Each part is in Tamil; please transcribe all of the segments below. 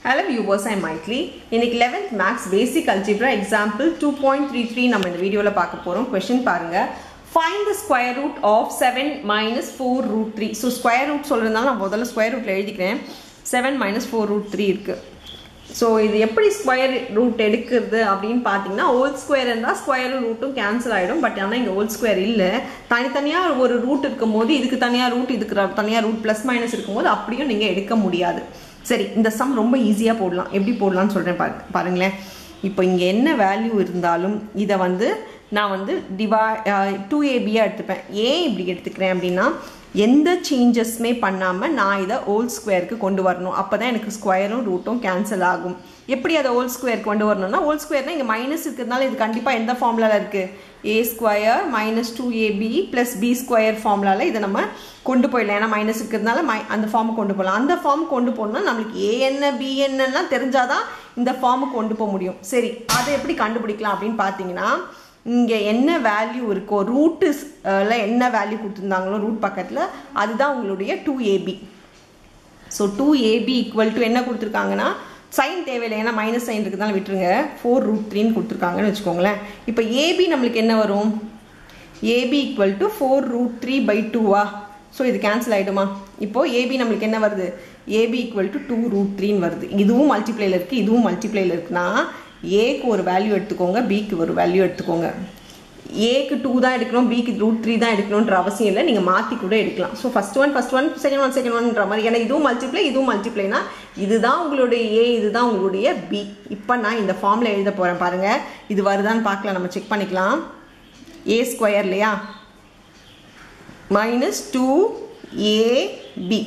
ஹலோ வியூவர்ஸ் ஐ மைட்லி இன்னைக்கு eleventh maths basic algebra example two point three three நம்ம இந்த வீடியோவில் பார்க்க போகிறோம் கொஷின் பாருங்க find the square root of seven minus four root three so square root சொல்கிறதுனால நான் முதல்ல ஸ்கொயர் ரூட்டில் எழுதிக்கிறேன் seven minus four root three இருக்குது ஸோ இது எப்படி ஸ்கொயர் ரூட் எடுக்கிறது அப்படின்னு பார்த்தீங்கன்னா ஓல் ஸ்கொயர் இருந்தால் ஸ்கொயரும் ரூட்டும் கேன்சல் ஆகிடும் பட் ஆனால் இங்கே ஓல் ஸ்கொயர் இல்லை தனித்தனியாக ஒரு ரூட் இருக்கும்போது இதுக்கு தனியாக ரூட் இதுக்கு தனியாக ரூட் ப்ளஸ் மைனஸ் இருக்கும்போது அப்படியும் நீங்கள் எடுக்க முடியாது சரி இந்த சம் ரொம்ப ஈஸியாக போடலாம் எப்படி போடலாம்னு சொல்கிறேன் பாரு பாருங்களேன் இப்போ இங்கே என்ன வேல்யூ இருந்தாலும் இதை வந்து நான் வந்து டிவா டூ ஏபியாக எடுத்துப்பேன் ஏன் இப்படி எடுத்துக்கிறேன் அப்படின்னா எந்த சேஞ்சஸுமே பண்ணாமல் நான் இதை ஓல் ஸ்கொயருக்கு கொண்டு வரணும் அப்போ தான் எனக்கு ஸ்கொயரும் ரூட்டும் கேன்சல் ஆகும் எப்படி அதை ஓல் ஸ்கொயர் கொண்டு வரணும்னா ஓல் ஸ்கொயர்னா இங்கே மைனஸ் இருக்கிறதுனால இது கண்டிப்பாக எந்த ஃபார்முலாவில் இருக்குது A square minus two AB plus B square ஃபார்முலாவில் இதை நம்ம கொண்டு போயிடலாம் ஏன்னா மைனஸ் இருக்கிறதுனால மை அந்த ஃபார்ம் கொண்டு போகலாம் அந்த ஃபார்ம் கொண்டு போகணும்னா நம்மளுக்கு ஏ என்ன பி என்னலாம் தெரிஞ்சாதான் இந்த ஃபார்முக்கு கொண்டு போக முடியும் சரி அதை எப்படி கண்டுபிடிக்கலாம் அப்படின்னு பார்த்தீங்கன்னா இங்கே என்ன வேல்யூ இருக்கோ ரூட்டுல என்ன வேல்யூ கொடுத்துருந்தாங்களோ ரூட் பக்கத்தில் அதுதான் உங்களுடைய two AB so two AB equal to என்ன கொடுத்துருக்காங்கன்னா சைன் தேவையில்லை ஏன்னா மைனஸ் சைன் இருக்குதால விட்டுருங்க ஃபோர் ரூட் த்ரீன்னு கொடுத்துருக்காங்கன்னு வச்சுக்கோங்களேன் இப்போ ஏபி நம்மளுக்கு என்ன வரும் AB equal to four root three by டூவா ஸோ இது கேன்சல் ஆகிடுமா இப்போது ஏபி நம்மளுக்கு என்ன வருது AB equal to two root த்ரீன்னு வருது இதுவும் மல்டிப்ளைல இருக்குது இதுவும் மல்டிப்ளைல இருக்குன்னா ஏக்கு ஒரு வேல்யூ எடுத்துக்கோங்க பிக்கு ஒரு வேல்யூ எடுத்துக்கோங்க ஏக்கு டூ தான் எடுக்கணும் பிக்கு ரூட் த்ரீ தான் எடுக்கணுன்ற அவசியம் இல்லை நீங்கள் மாற்றி கூட எடுக்கலாம் so first one first one second one second ஒன்ன்ற மாதிரி ஏன்னா இதுவும் மல்டிப்ளை இதுவும் மல்டிப்ளைனா இதுதான் உங்களுடைய ஏ இதுதான் உங்களுடைய பி இப்போ நான் இந்த ஃபார்மில் எழுத போகிறேன் பாருங்கள் இது வருதான்னு பார்க்கலாம் நம்ம செக் பண்ணிக்கலாம் ஏ ஸ்கொயர் இல்லையா minus two AB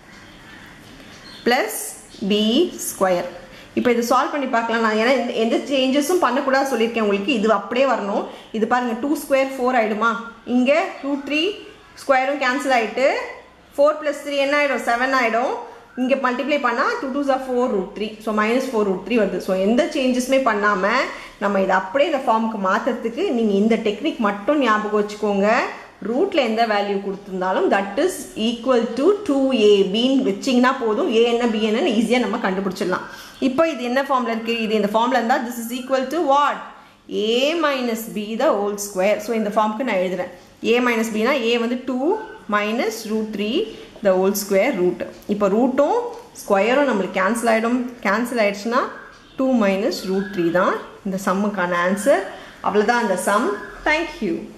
plus B square இப்போ இது சால்வ் பண்ணி பார்க்கலாம் நான் ஏன்னா எந்த சேஞ்சஸும் பண்ணக்கூடாது சொல்லியிருக்கேன் உங்களுக்கு இது அப்படியே வரணும் இது பாருங்கள் டூ ஸ்கொயர் ஃபோர் ஆகிடுமா இங்கே டூ த்ரீ ஸ்கொயரும் கேன்சல் ஆகிட்டு ஃபோர் ப்ளஸ் த்ரீ என்ன ஆகிடும் செவன் ஆகிடும் இங்கே மல்டிப்ளை பண்ணால் டூ டூ ஜா four root three so minus four root three வருது ஸோ எந்த சேஞ்சஸுமே பண்ணாமல் நம்ம இதை அப்படியே இந்த ஃபார்முக்கு மாற்றுறதுக்கு நீங்கள் இந்த டெக்னிக் மட்டும் ஞாபகம் வச்சுக்கோங்க ரூட்டில் எந்த வேல்யூ கொடுத்துருந்தாலும் that is equal to two ஏபின்னு வச்சிங்கன்னா போதும் ஏ என்ன பி என்னன்னு ஈஸியாக நம்ம கண்டுபிடிச்சிடலாம் இப்போ இது என்ன ஃபார்மில் இருக்குது இது இந்த ஃபார்மில் இருந்தால் this is equal to what A minus B the whole square so இந்த ஃபார்முக்கு நான் எழுதுறேன் ஏ மைனஸ் பினா ஏ வந்து two minus root three the whole square root இப்போ ரூட்டும் ஸ்கொயரும் நம்மளுக்கு கேன்சல் ஆகிடும் கேன்சல் ஆகிடுச்சுன்னா டூ மைனஸ் ரூட் த்ரீ தான் இந்த சம்முக்கான ஆன்சர் அவ்வளோதான் அந்த சம் தேங்க்யூ